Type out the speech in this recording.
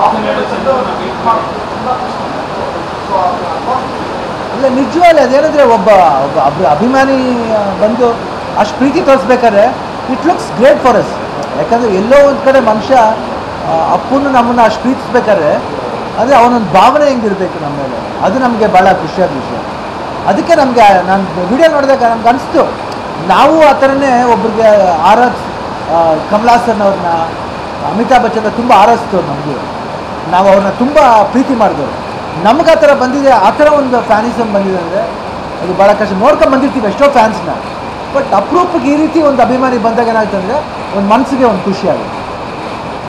ಇಲ್ಲ ನಿಜವಲ್ಲ ಅದೇನಂದರೆ ಒಬ್ಬ ಒಬ್ಬ ಅಭಿ ಅಭಿಮಾನಿ ಆ, ಬಂದು ಅಷ್ಟು ಪ್ರೀತಿ ತೋರಿಸ್ಬೇಕಾದ್ರೆ it looks great for us ಯಾಕಂದರೆ ಎಲ್ಲೋ ಒಂದು ಕಡೆ ಮನುಷ್ಯ ಆ, ಅಪ್ಪನ್ನು ನಮ್ಮನ್ನು ಅಷ್ಟು ಪ್ರೀತಿಸ್ಬೇಕಾದ್ರೆ ಅಂದರೆ ಅವನೊಂದು ಭಾವನೆ ಹೆಂಗಿರಬೇಕು ನಮ್ಮ ಮೇಲೆ ಅದು ನಮಗೆ ಭಾಳ ಖುಷಿಯಾದ ವಿಷಯ ಅದಕ್ಕೆ ನಮಗೆ ನಾನು ವಿಡಿಯೋ ನೋಡಿದಾಗ ನಮ್ಗೆ ಅನಿಸ್ತು ನಾವು ಆ ಥರನೇ ಒಬ್ರಿಗೆ ಆರಾಧ್ ಕಮಲ್ ಹಾಸನ್ ಅವ್ರನ್ನ ಅಮಿತಾಬ್ ಬಚ್ಚನ್ ತುಂಬ ಆರಾಧಿಸ್ತವ್ರು ನಮಗೆ ನಾವು ಅವ್ರನ್ನ ತುಂಬ ಪ್ರೀತಿ ಮಾಡಿದವರು ನಮ್ಗೆ ಆ ಥರ ಬಂದಿದೆ ಆ ಥರ ಒಂದು ಫ್ಯಾನಿಸಮ್ ಬಂದಿದೆ ಅಂದರೆ ಅದು ಭಾಳ ಕಷ್ಟ ನೋಡ್ಕೊಂಡು ಬಂದಿರ್ತೀವಿ ಎಷ್ಟೋ ಫ್ಯಾನ್ಸ್ನ ಬಟ್ ಅಪರೂಪಕ್ಕೆ ಈ ರೀತಿ ಒಂದು ಅಭಿಮಾನಿ ಬಂದಾಗ ಏನಾಗುತ್ತೆ ಅಂದರೆ ಒಂದು ಮನಸ್ಸಿಗೆ ಒಂದು ಖುಷಿ ಆಗುತ್ತೆ